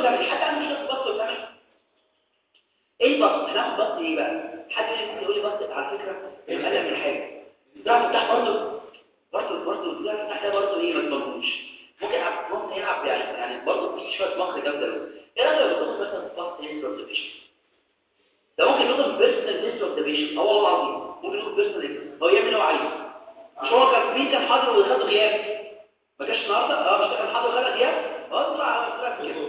تعمل حد عنده مشكله في البط وتعمل ايه البط هناخد بط ايه بقى حد يقول لي ممكن يقول لي بط على فكره يبقى من حاجه تعرف تفتح برضه برضه برضه تعرف تفتح ده برضه ايه ما تضمنوش ممكن يلعب ممكن يلعب يعني يعني برضه في شويه مخ جامده قوي ايه رايك لو بتاخد مثلا بط هيستري اوبزرفيشن ده ممكن ياخد بيرسونال هيستري اوبزرفيشن اه والله العظيم ممكن ياخد بيرسونال هو يعمل اللي هو عايزه مش هو كان مين كان حاضر وخد غياب ما كانش النهارده اه مش كان حاضر وخد غياب اه طلع طلع كده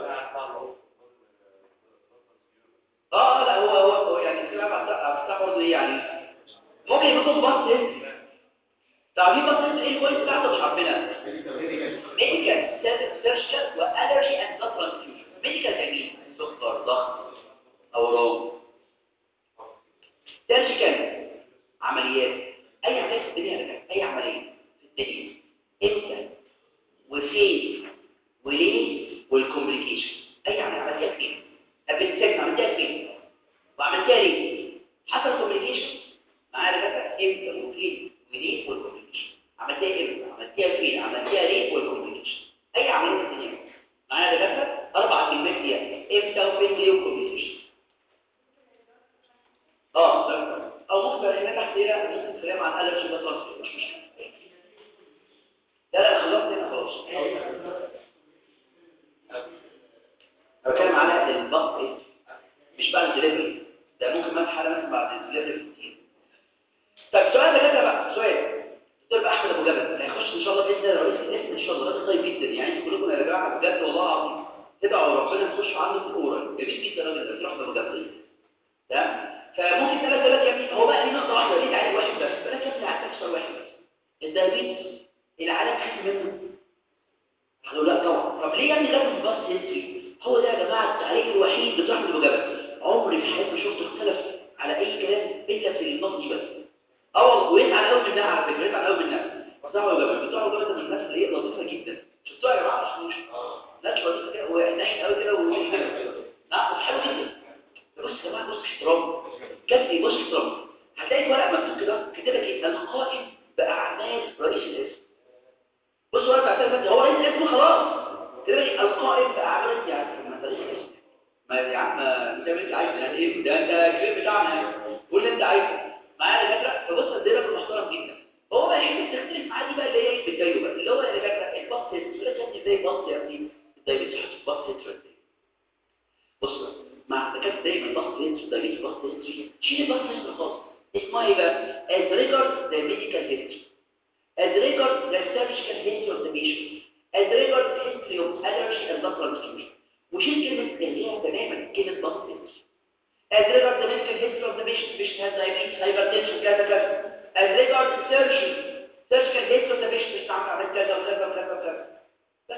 اه لا هو هو, هو يعني الكلام بتاع برضه ايه يعني ممكن يكون بط تعرفين بط ايه الكويس بتاعته مش عارفينها ميديكال سيرشن والرجي اند بلاد ترانسفيوجن ميديكال تجميل سكر ضغط اورام سيرجيكال عمليات اي عمليه في الدنيا يا اي عمليه في الدنيا امتى وفين وليه والكومبليكيشن اي عمليه عملتها فين قبل السجن عملتها فين وعملتها ليه حصل كومبليكيشن معايا دكاتره امتى وفين وليه والكومبليكيشن عملتها امتى عملتها فين عملتها ليه والكومبليكيشن اي عمليه في الدنيا معايا دكاتره اربع كلمات فيها امتى وفين وليه والكومبليكيشن اه ده او ممكن هنا تحت هنا ممكن كلام عن الرجي ده ترانسفير مش مشكله لا لا خلاص هنا خلاص بتكلم على البط مش بقى الدليفري ده ممكن ما حاله مثلا بعد الدليفري كتير طيب سؤال ده كده بقى سؤال دكتور بقى احمد ابو جبل هيخش ان شاء الله باذن الله رئيس الاسم ان شاء الله راجل طيب جدا يعني انتوا كلكم يا جماعه بجد والله العظيم تدعوا ربنا تخشوا عنده في الاورال جميل جدا الراجل ده احمد ابو جبل تمام فممكن ثلاث ثلاث يمين هو بقى ليه نقطه واحده ليه تعالي واحد بس بلاش يا عارف تكسر واحد بس الدايبيتس العالم خايف منه قالوا لا طبعا طب ليه يعني لازم بس هيستري هو ده يا جماعه التعريف الوحيد بتاع ابن جبل عمري في حياتي ما شفته اختلف على اي كلام الا في النقطه دي بس اه ويزعل قوي منها على فكره يزعل قوي منها بتاع ابن جبل بتاع ابن جبل من الناس اللي هي لطيفه جدا شفتوها يا جماعه مش مش ناس لطيفه كده وحنين قوي كده ووش كده نعم حلو جدا بص يا جماعه بص احترام كاتب بص احترام هتلاقي ورق مكتوب كده كاتب لك ايه القائم باعمال رئيس الاسم بص ورق بتاع هو رئيس الاسم خلاص كده لك القائم باعمال يعني ما رئيس الاسم ما يا عم انت انت عايز يعني ايه ده انت الكلام بتاعنا قول اللي انت عايزه معايا دكاتره فبص الدرجه محترم جدا هو بقى يحب تختلف معاه دي بقى اللي هي بتضايقه بقى اللي هو يا دكاتره البط يقول لك يا ابني ازاي بط يا ابني الدايبيتس حط بط ازاي بص بقى مع دكاتره دايما ضغط هيستري دايبيتس ضغط هيستري شيل الضغط هيستري خالص اسمها ايه بقى as regards the medical history as regards the surgical history of the patient as regards the history of allergy and blood transfusion وشيل كلمه اللي تماما كلمه ضغط هيستري as regards the medical history of the patient patient has diabetes hypertension كذا كذا as regards the surgery surgical history of the patient patient عمل كذا وكذا وكذا وكذا بس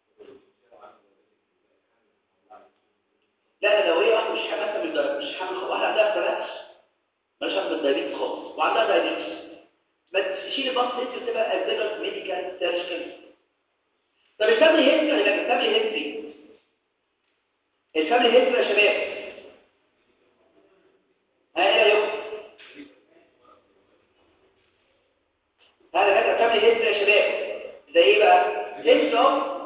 لا لو هي واحده مش حماسه من ده مش حامل واحده عندها ثلاث مالهاش علاقه بالدايبيتس خالص وعندها دايبيتس ما تشيل الباص انت تبقى ازيجر ميديكال سيرجيكال طب الفاميلي هيستري اللي كانت الفاميلي هيستري الفاميلي هيستري يا شباب ها ايه يا هذا كده الفاميلي هيستري يا شباب زي ايه بقى هيستري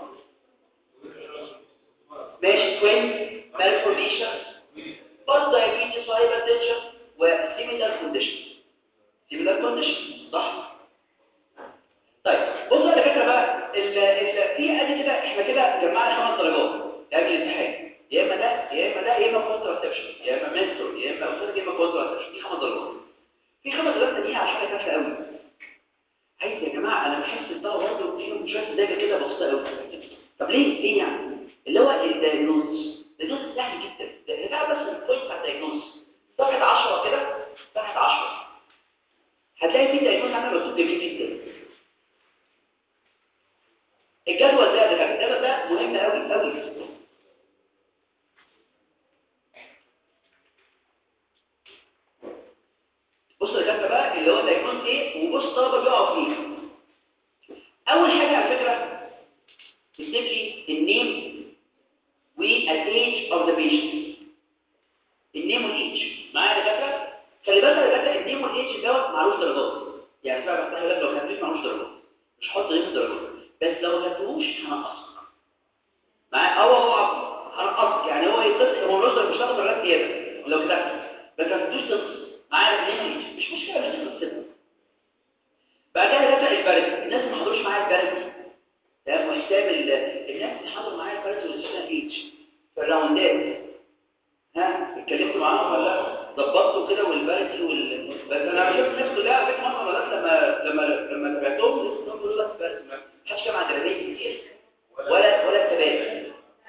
ماشي توين malformation but diabetes hypertension وسيميلار كونديشن سيميلار كونديشن صح طيب بصوا يا دكاتره بقى ال ال في ادي كده احنا كده جمعنا خمس درجات قبل الامتحان يا اما ده يا اما ده يا اما كونتراسبشن يا اما مينستر يا اما اوتر يا اما كونتراسبشن دي خمس درجات في خمس درجات تانيين على حاجه تافهه قوي عايز يا جماعه انا بحس الدواء برضه فيهم شويه سذاجه كده بسيطه قوي طب ليه ليه يعني اللي هو الدايجنوز الدايجنوز سهل جدا ده بس البوينت بتاع الدايجنوز صفحه 10 كده صفحه 10 هتلاقي في دايجنوز عندنا مكتوب جميل جدا الجدول ده ده الجدول ده مهم قوي قوي بص الكتاب بقى اللي هو دايجنوز ايه وبص الطلبه بيقعوا فيه اول حاجه على فكره تكتب لي النيم والايج اوف ذا بيشنت النيم والايج معايا يا دكاتره خلي بالك يا دكاتره النيم والايج دوت معلوش درجات يعني بقى بفتح لك لو خدتوش معلوش درجات مش هحط غير درجات بس لو خدتوش هنقصك معايا اه والله العظيم كتبت زياده ولو كتبت ما كتبتوش تنقص معايا ليه مش مشكله مش تنقص سنه بعد كده دكاتره البرد الناس ما حضروش معايا البرد ده محساب الناس اللي حضروا معايا البرد والسنه ايج في الراوندات ها اتكلمتوا معاهم ولا ظبطتوا كده والبرد وال بس انا شفت الناس كلها فاكر مره مرات لما لما لما تابعتهم لقيتهم بيقولوا لك برد ما حدش كان على جرابيه كتير ولا ولا التبات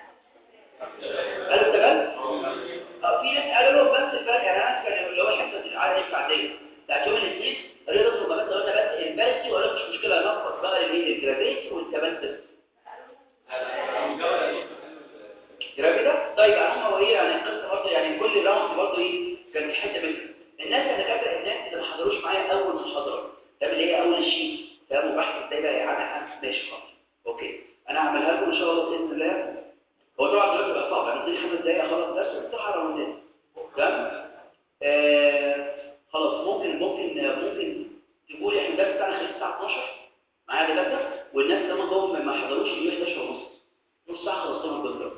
قالوا التبات اه في ناس قالوا لهم بس البرد يعني انا كان اللي هو الحصه العاده العاديه بتاعت يوم الاثنين قالوا لي ادخل بس قلنا بس البرد ولا مش مشكله نخبط بقى الايه الجرابيه والتبات بس جرابي ده طيب هم وايه يعني القصه برضه يعني كل راوند برضه ايه كان في حته منها الناس اللي كانت الناس اللي ما حضروش معايا اول محاضره ده اللي هي اول شيء ده مباحث ازاي بقى يعني ماشي خلاص اوكي انا هعملها لكم ان شاء الله باذن الله هو طبعا دلوقتي بقى صعب انا اديني خمس دقايق اخلص درس بتاع راوندات تمام آه خلاص ممكن ممكن ممكن تقولي احنا الدرس بتاعنا خلص الساعه 12 معايا دكاتره والناس اللي هم جم ما حضروش يجوا 11 ونص نص ساعه خلصتهم بالظبط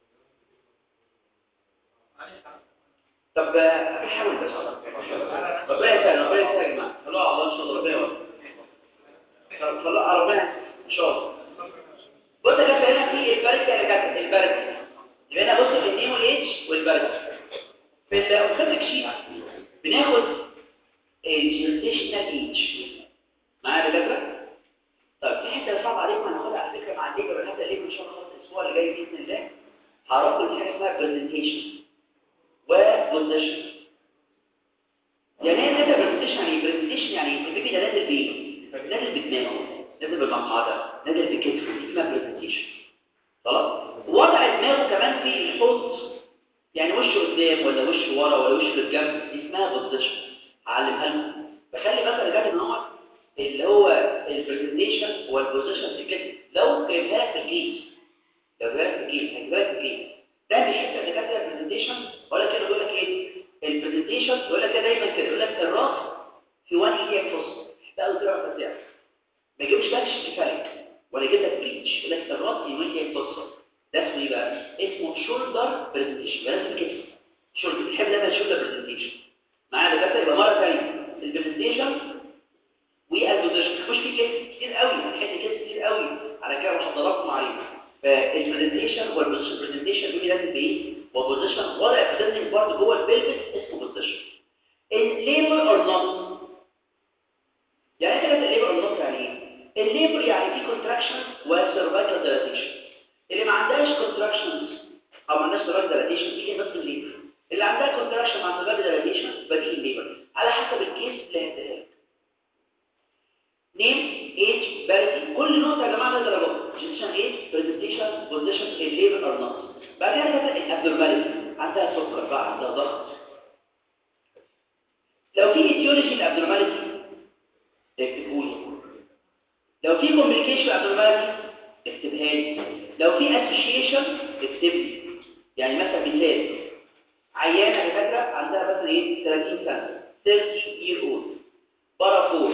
طب احاول بس ربنا يسهل ربنا يسهل يا جماعه خلوها على الله ان شاء الله ربنا يوفقك خلوها على ربنا ان شاء الله بص يا كابتن هنا في البرد يا كابتن البرد يبقى هنا بص في الدي والاتش والبرد في الخطك شيت بناخد الجيرتيشنال ايتش معايا يا دكاتره طيب في حته صعبه عليكم هناخدها على فكره مع الليبر هنبدا الليبر ان شاء الله الاسبوع اللي جاي باذن الله هعرفكم حاجه اسمها برزنتيشن وبوزيشن يعني ايه كده برزنتيشن يعني برزنتيشن يعني البيبي ده نازل بايه نازل بدماغه نازل بالمقعده نازل بكتفه دي اسمها برزنتيشن خلاص وضع دماغه كمان في الحوض يعني وشه قدام ولا وشه ورا ولا وشه للجنب دي اسمها بوزيشن هعلمها لكم بخلي مثلا جاد ان هو اللي هو البرزنتيشن والبوزيشن في الكتف لو جايبها لك في الكيس لو جايبها لك في الكيس هجيبها لك في الكيس ده بيحب اللي كاتب البرزنتيشن ولا كده يقول لك ايه البرزنتيشن يقول لك كده دايما كده يقول لك الراس في وان ايديك فص ده الزرع بتاع ما يجيبش لك كفالك ولا يجيب لك بريتش يقول لك الراس في وان ايديك فص ده اسمه ايه بقى اسمه شولدر برزنتيشن لازم كده شولدر بتحب دايما شولدر برزنتيشن معايا ده يبقى مره ثانيه البرزنتيشن والبوزيشن مش في كده كتير قوي الحته كده كتير قوي على كده محاضراتكم عليه فالبرزنتيشن والبوزيشن برزنتيشن دول لازم بايه وبوزيشن وضع بريزنتنج بارت جوه البلفس اسمه بوزيشن الليبر اور نوت يعني ايه كلمه الليبر اور نوت يعني ايه الليبر يعني في كونتراكشن وسيرفايكال ديلاتيشن اللي ما عندهاش كونتراكشنز او ما عندهاش سيرفايكال ديلاتيشن دي بس الليبر اللي عندها كونتراكشن مع سيرفايكال ديلاتيشن بدي الليبر على حسب الكيس اللي هتديها لك نيم ايج بارتي كل نقطه يا جماعه ده درجات جنسيشن ايج برزنتيشن بوزيشن الليبل اور نوت بعد كده كده الابنورماليتي عندها سكر بقى عندها ضغط لو في ايتيولوجي الابنورماليتي اكتبوا لي لو في كومبليكيشن الابنورماليتي اكتبها لي لو في اسوشيشن اكتب لي يعني مثلا مثال عيانه دكاتره عندها مثلا ايه 30 سنه 30 year old بارا 4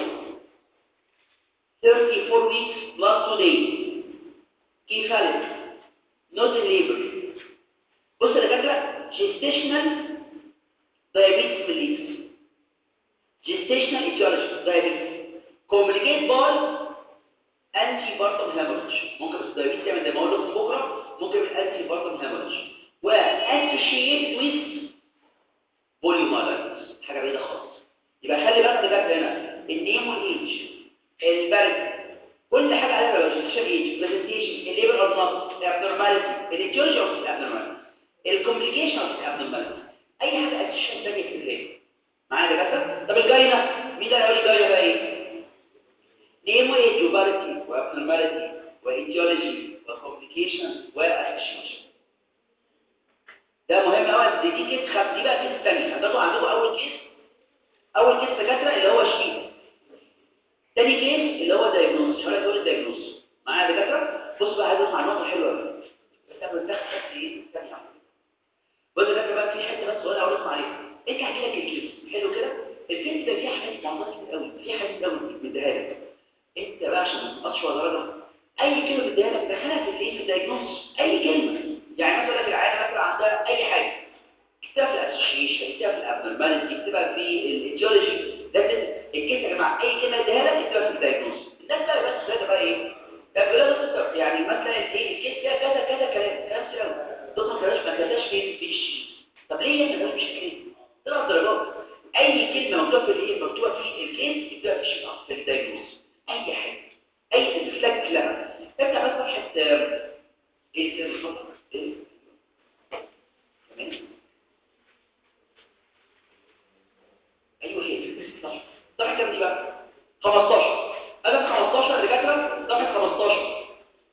34 weeks plus 2 days كيفالك not in labor بص يا دكاتره gestational diabetes mellitus gestational etiology diabetes communicate by antepartum hemorrhage ممكن بس diabetes تعمل زي ما اقول لكم بكره ممكن من antepartum hemorrhage و associated with polymyelitis حاجه بعيده خالص يبقى خلي بالك دكاتره هنا النيم والايدج البرد كل حاجه عليها برزنتيشن ايج برزنتيشن الليبر اوف نوت الابنورماليتي الايتيولوجي اوف الابنورماليتي الكومبليكيشن اوف الابنورماليتي اي حاجه اسيشن ثانيه في الليل معايا يا دكاتره طب الجاينا مين ده هيقول لي جاينا بقى ايه نيمو ايج وبارتي وابنورماليتي وايتيولوجي وكومبليكيشن واسيشن ده مهم قوي دي كيس خد دي بقى كيس ثانيه عندكم عندكم اول كيس اول كيس دكاتره اللي هو شيء تاني كيس اللي هو دايجنوز حضرتك تقول الدايجنوز معايا دكاتره بص بقى عايز اسمع نقطه حلوه قوي بس انا بتاخد بس ايه ثانيه بص يا دكاتره بقى في حته بس سؤال عاوز اسمع عليها انت هحكي لك الكيس حلو كده الكيس ده فيه حاجات معلومات كتير قوي فيه حاجات قوي مديها لك انت بقى عشان ما تنقصش ولا درجه اي كلمه مديها لك دخلها في الايه في الدايجنوز اي كلمه يعني مثلا لك العيال مثلا عندها اي حاجه كتاب ابنورماليتي اكتبها في الايتيولوجي لكن الكيس يا جماعه اي كلمه اديها لك اكتبها في الدايجنوز الناس بقى بس ده بقى ايه ده بيقول يعني مثلا ايه الكيس فيها كذا كذا كلام كلام سهل تدخل كلاش ما كتبتش فين في الشيء طب ليه انت مش كده ثلاث درجات اي كلمه مكتوبه في الايه مكتوبه في الكيس اكتبها في الشيء في الدايجنوز اي حاجه اي انفلاك لها افتح بس صفحه ايه الصفحه تمام ايوه هي صح كام دي بقى 15 قلم 15 دكاتره صفحه 15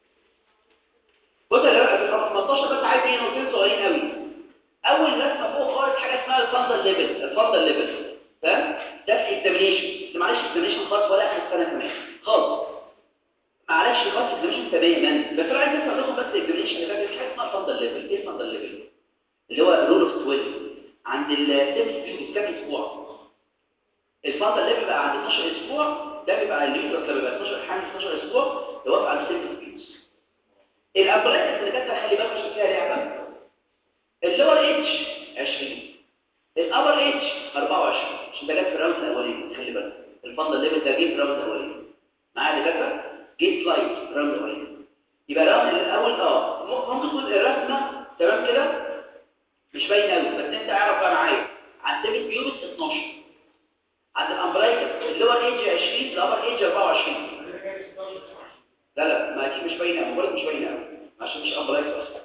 بص يا جماعه 15 بس عايز ايه نقطتين صغيرين قوي اول رسمه فوق خالص حاجه اسمها الفندل ليفل الفندل ليفل فاهم ده في اكزامينيشن معلش اكزامينيشن خالص ولا اخر سنه كمان خالص معلش خالص اكزامينيشن تماما بس انا عايز اسال لكم بس اكزامينيشن اللي فاتت حاجه اسمها الفندل ليفل ايه الفندل ليفل اللي هو رول اوف 12 عند السيمس بيوت كام اسبوع الفندل ليفل بقى عند 12 اسبوع ده بيبقى اليوترس لما بيبقى 12 حامل 12 اسبوع ده واقف على السيمس بيوت الامبريكس اللي كانت خلي بالك عشان فيها لعبه اللور اتش 20 الابر اتش 24 عشان ده جت في الراوند الاولاني خلي بالك الفندل ليفل ده جه في الراوند الاولاني معايا دكاتره جه سلايد الراوند الاولاني يبقى الراوند الاول اه ممكن تكون الرسمه تمام كده مش باين قوي بس انت اعرف بقى معايا عند سيمس بيوبس 12 عند الامبريكس اللور ايدج 20 الابر ايدج 24 لا لا ما اكيد مش باينه مجرد مش باينه قوي عشان مش امبريكس اصلا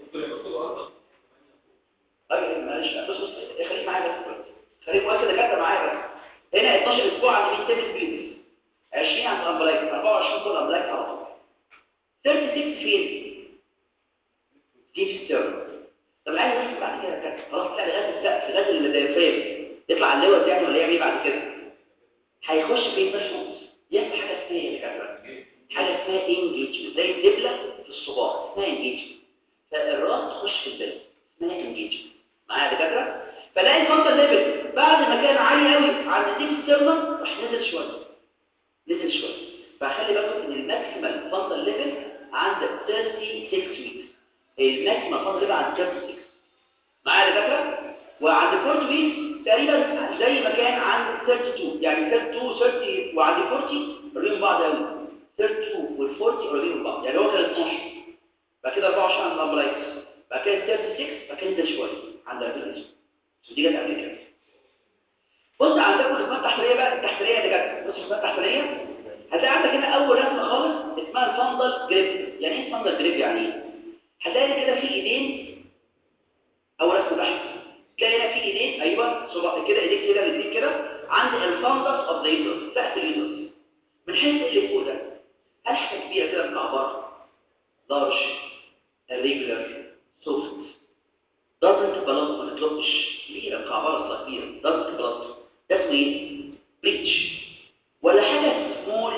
طيب معلش بص بص خليك معايا بس خليك مؤكد كده معايا بس هنا 12 اسبوع عند مين سيمس بيوبس 20 عند الامبريكس 24 كل الامبريكس على طول 36 فين؟ دي في السيرفر طب العيل يمشي بعد كده كده خلاص طلع لغايه السقف لغايه الدايفرام يطلع على اللوز يعني ولا يعمل ايه بعد كده هيخش في البشموت يحصل حاجه اسمها ايه يا كابتن حاجه اسمها انجيجمنت زي الدبله في الصباع اسمها انجيجمنت فالراس تخش في البلد اسمها انجيجمنت معايا يا دكاتره فلاقي الفضل ليفل بعد ما كان عالي قوي عند ديب ستيرنم راح نزل شويه نزل شويه فخلي بالكم ان الماكسيمال فضل ليفل عند 36 ويكس الماكسيمال فضل ليفل عند 36 معايا يا دكاتره وعند 40 ويكس تقريبا زي ما كان عند 32 يعني 32 30 وعند 40 قريبين من بعض قوي 32 وال 40 قريبين من بعض يعني هو كان 12 بعد كده 24 عند الامبرايكس بعد كده 36 بعد كده نزل شويه عند 40 ودي جت قبل كده بص عندكم الرسمات التحتانيه بقى التحتانيه اللي جت بص الرسمات التحتانيه هتلاقي عندك هنا اول رسمه خالص اسمها الفندل جريب يعني ايه الفندل جريب يعني ايه هتلاقي كده في ايدين اول رسمه بحث تلاقي هنا في ايدين ايوه صباع كده ايديك كده الاثنين كده عند الفندس اوف ذا يوترس تحت اليوترس من حيث اللي فوق ده هل حاجه كبيره كده مكعبره لارج irregular soft doesn't belong ما تطلقش كبيره مكعبره اصلا كبيره doesn't belong ده اسمه ايه بريتش ولا حاجه سمول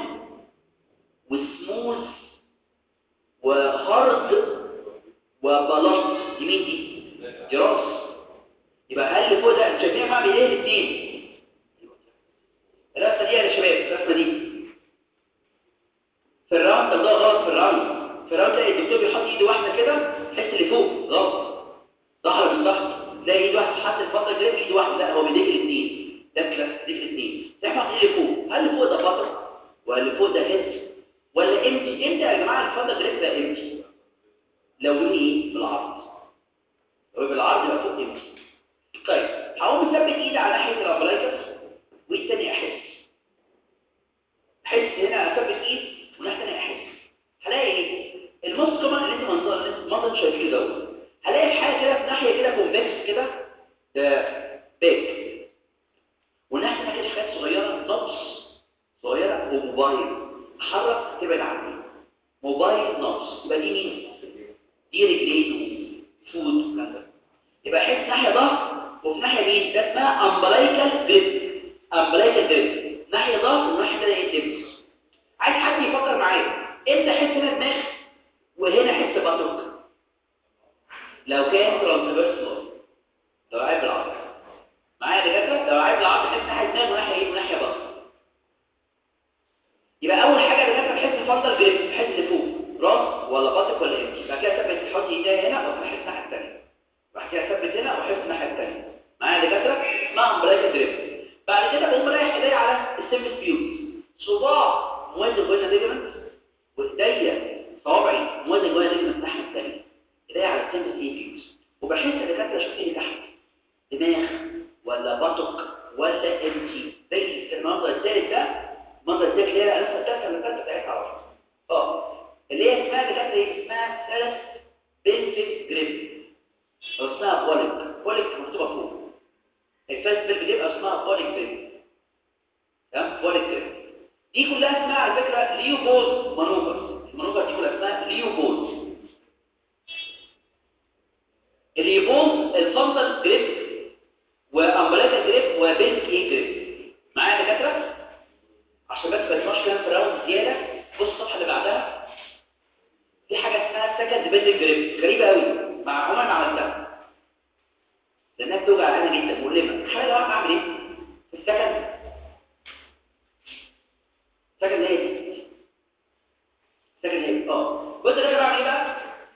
وسموث وهارد وبلاط دي مين دي دي راس يبقى هل اللي فوق ده انت شايفين بعمل ايه الاثنين الرسمه دي يا شباب الرسمه دي في الراوند طب ده غلط في الراوند في الراوند تلاقي الدكتور بيحط ايده واحده كده تحس اللي فوق غلط صح ولا مش صح تلاقي ايد واحده حط الفتره كده ايد واحده لا هو بيديك الاثنين ده كلاس بيديك الاثنين تحط ايه اللي فوق هل اللي فوق ده بطل ولا اللي فوق ده هيد ولا امتي امتى يا جماعه الفتره كده ده امتي لو لوني ايه بالعرض لو بالعرض يبقى فوق امتي طيب هقوم مثبت ايدي على ناحيه الابلايكس والتاني احس احس هنا اثبت ايد والناحيه الثانيه احس هلاقي ايه الموست كومن اللي انت منظر اللي انت منظر شايفينه دوت هلاقي في حاجه كده في ناحيه كده كونفكس كده ده باك والناحيه الثانيه كده حاجات صغيره نبض صغيره وموبايل احرك تبعد عني موبايل نبض يبقى دي مين دي رجلين فود والكلام ده يبقى احس ناحيه ظهر وفي ناحيه مين ده اسمها امبلايكال جريب امبلايكال جريب ناحيه ظهر والناحيه الثانيه ايه دبس عايز حد يفكر معايا امتى احس هنا دماغ وهنا احس بطنك لو كان ترانسفيرس لو عيب العظم معايا دكاتره لو عيب العظم احس ناحيه دماغ وناحيه ايه وناحيه بطن يبقى اول حاجه دكاتره تحس الفندل جريب تحس اللي فوق راس ولا بطن ولا امتي بعد كده ثبت تحط ايديها هنا وتحس الناحيه الثانيه بعد كده ثبت هنا واحس الناحيه الثانيه معايا دكاتره اسمها امبلايكا دريب بعد كده بقوم رايح ايديا على السيمبس بيوت صباع موازي جوانا ليجمنت وايديا صوابعي موازي جوانا ليجمنت الناحيه الثانيه ايديا على السيمبس بيوت وبحس الدكاتره اشوف ايه تحت دماغ ولا بطق ولا امتي زي المنظر الثالث ده المنظر الثالث اللي هي الانسه الثالثه اللي الثالثه بتاعتها على طول اه اللي هي اسمها دكاتره ايه اسمها ثلاث بنفيت جريب او اسمها بوليك بوليك مكتوبه فوق الفاست بيرج جريب او اسمها بوليك جريب تمام بوليك جريب دي كلها اسمها على فكره ليوبولد مانوفر المانوفر دي كلها اسمها ليوبولد الليوبولد الفندل جريب وامبلاكا جريب وبنت ايه جريب معايا دكاتره عشان بس ما يطلعش كلام في راوند زياده بص الصفحه اللي بعدها في حاجه اسمها سكند بيلدنج جريب غريبه قوي مع عمري ما عملتها لانها بتوجع انا جدا مؤلمه تخيل لو انا اعمل ايه في السكند سكند هي دي سكند هي اه بص انا بعمل ايه بقى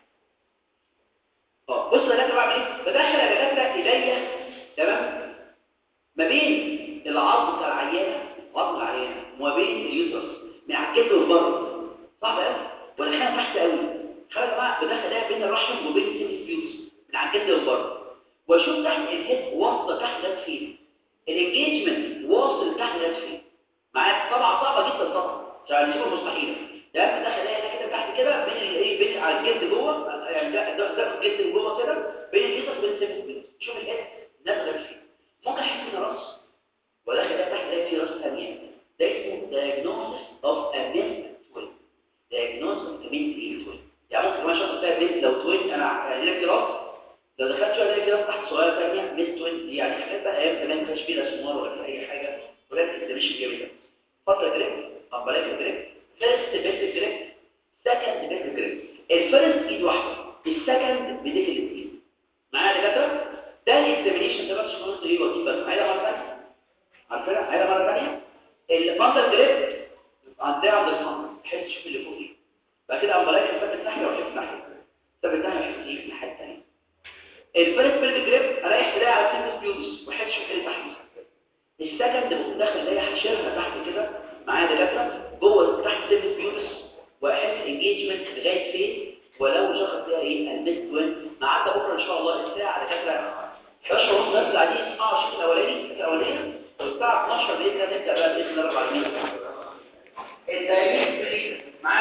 اه بص انا بعمل ايه بدخل يا دكاتره ايديا تمام ما بين العظم بتاع العيانه عظم العيانه وما بين اليوترس من على الجلد والبر صعب قوي ولا خانه تحت قوي خلي يا جماعه بدخل ده بين الرحم وبين السيمس بيوز من على الجلد والبر واشوف تحت الهيد واصله تحت ده فين الانجيجمنت واصل تحت ده فين معايا طبعا صعبه جدا طبعا عشان شبه مستحيله ده بدخل ده كده تحت كده بين الايه بين على الجلد جوه يعني ده ده, ده الجلد من جوه كده بين اليوترس وبين السيمس بيوز شوف الهيد نازله فين ممكن احس ان راس وداخل ده تحت ده في راس ثانيه ده اسمه diagnosis of a missed twin diagnosis of a missed twin يعني ممكن ما شاء الله بنت لو توين انا يعني لك راس لو دخلت شويه الاقي راس تحت صغيره ثانيه ميس توين دي يعني حاجات بقى ايام زمان ما كانش فيه اسمار ولا اي حاجه ولكن ده مش جميله فتره جريب امبلاك جريب فيرست بيست جريب سكند بيست جريب الفيرست ايد واحده السكند بديك الاثنين معايا يا دكاتره ده الاكزامينيشن ده بس شغلته ايه وظيفه بس عايزه مره ثانيه عارفينها عايزه مره ثانيه الفانتر جريب عندها عند الفانتر تحس تشوف اللي فوق ايه بعد كده امبلاك ثابت ناحيه وحس ناحيه ثابت ناحيه وحس ايه الناحيه الثانيه الفيرست بيلد جريب اريح ايديا على السيمس بيوبس واحس شوف اللي تحت السكند بقوم داخل ايديا حاشرها تحت كده معايا دكاتره جوه تحت السيمس بيوبس واحس انجيجمنت لغايه فين ولو شخص فيها ايه الميد وين معانا بكره ان شاء الله الساعه دكاتره 11 ونص نفس قاعدين اسمعوا الشوط الاولاني الاولانيه والساعه 12 باذن الله نبدا بقى باذن الله العالمين الدليل